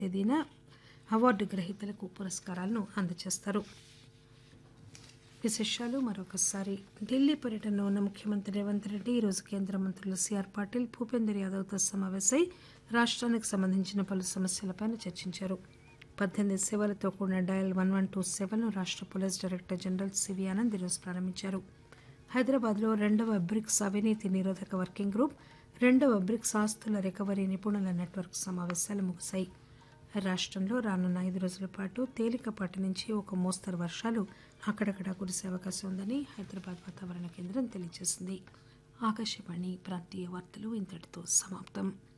తేదీన అవార్డు గ్రహీతలకు పురస్కారాలను అందజేస్తారు విశేషాలు మరొకసారి ఢిల్లీ పర్యటనలో ఉన్న ముఖ్యమంత్రి రేవంత్ రెడ్డి ఈరోజు కేంద్ర మంత్రులు సిఆర్ పాటిల్ భూపేందర్ యాదవ్తో సమావేశమై రాష్ట్రానికి సంబంధించిన పలు సమస్యలపై చర్చించారు పద్దెనిమిది సేవలతో కూడిన dial one one two seven రాష్ట్ర police director general C V Anand ఈరోజు ప్రారంభించారు హైదరాబాద్లో రెండవ బ్రిక్స్ అవినీతి నిరోధక వర్కింగ్ గ్రూప్ రెండవ బ్రిక్స్ ఆస్తుల రికవరీ నిపుణుల నెట్వర్క్ సమావేశాలు ముగిశాయి రాష్ట్రంలో రానున్న ఐదు రోజుల పాటు తేలికపాటి నుంచి ఒక మోస్తరు వర్షాలు అక్కడక్కడ కురిసే అవకాశం ఉందని హైదరాబాద్ వాతావరణ కేంద్రం తెలియజేసింది ఆకాశవాణి ప్రాంతీయ వార్తలు ఇంతటితో సమాప్తం